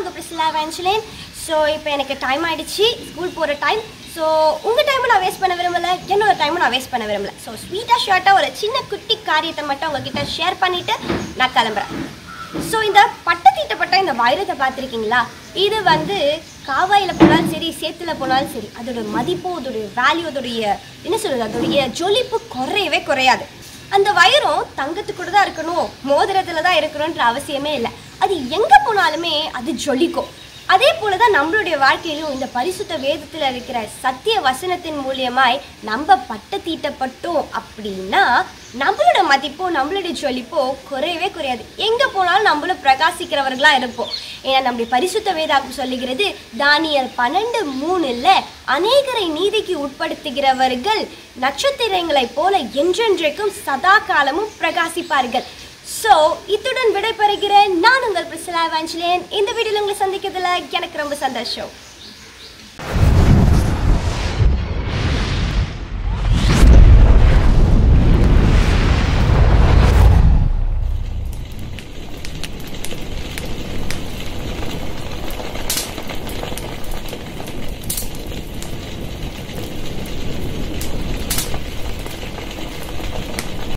உங்கள் Priscilla வேஞ்சலேன் so இப்போ எனக்கு டைம் ஆயிடுச்சு ஸ்கூல் போகிற டைம் ஸோ உங்கள் டைமும் நான் வேஸ்ட் பண்ண விரும்பல என்னோட டைமும் நான் வேஸ்ட் பண்ண விரும்பல ஸோ ஸ்வீட்டாக ஷார்ட்டாக ஒரு சின்ன குட்டி காரியத்தை மட்டும் உங்ககிட்ட ஷேர் பண்ணிவிட்டு நான் கிளம்புறேன் ஸோ இந்த பட்டை தீட்டப்பட்ட இந்த வைரத்தை பார்த்துருக்கீங்களா இது வந்து காவாயில் போனாலும் சரி சேத்துல போனாலும் சரி அதோட மதிப்பு அதோடைய வேல்யூ அதோடைய என்ன சொல்றது அதோடைய ஜொலிப்பு குறையவே குறையாது அந்த வைரம் தங்கத்துக்கூட தான் இருக்கணும் மோதிரத்தில் தான் இருக்கணுன்ற அவசியமே இல்லை அது எங்கே போனாலுமே அது ஜொலிக்கும் அதே போல தான் நம்மளுடைய வாழ்க்கையிலும் இந்த பரிசுத்த வேதத்தில் இருக்கிற சத்திய வசனத்தின் மூலியமாய் நம்ம பட்ட தீட்டப்பட்டோம் அப்படின்னா நம்மளோட மதிப்போ நம்மளுடைய ஜொலிப்போ குறையவே குறையாது எங்கே போனாலும் நம்மளும் பிரகாசிக்கிறவர்களாக இருப்போம் ஏன்னா நம்முடைய பரிசுத்த வேதாகம் சொல்லுகிறது தானியல் பன்னெண்டு மூணுல அநேகரை நீதிக்கு உட்படுத்துகிறவர்கள் நட்சத்திரங்களைப் போல என்றென்றைக்கும் சதா காலமும் பிரகாசிப்பார்கள் ஸோ இத்துடன் விடைபெறுகிறேன் நான் உங்கள் பிரிசலா வாஞ்சலேன் இந்த வீடியோவில் உங்களை சந்திக்கிறதுல எனக்கு ரொம்ப சந்தோஷம்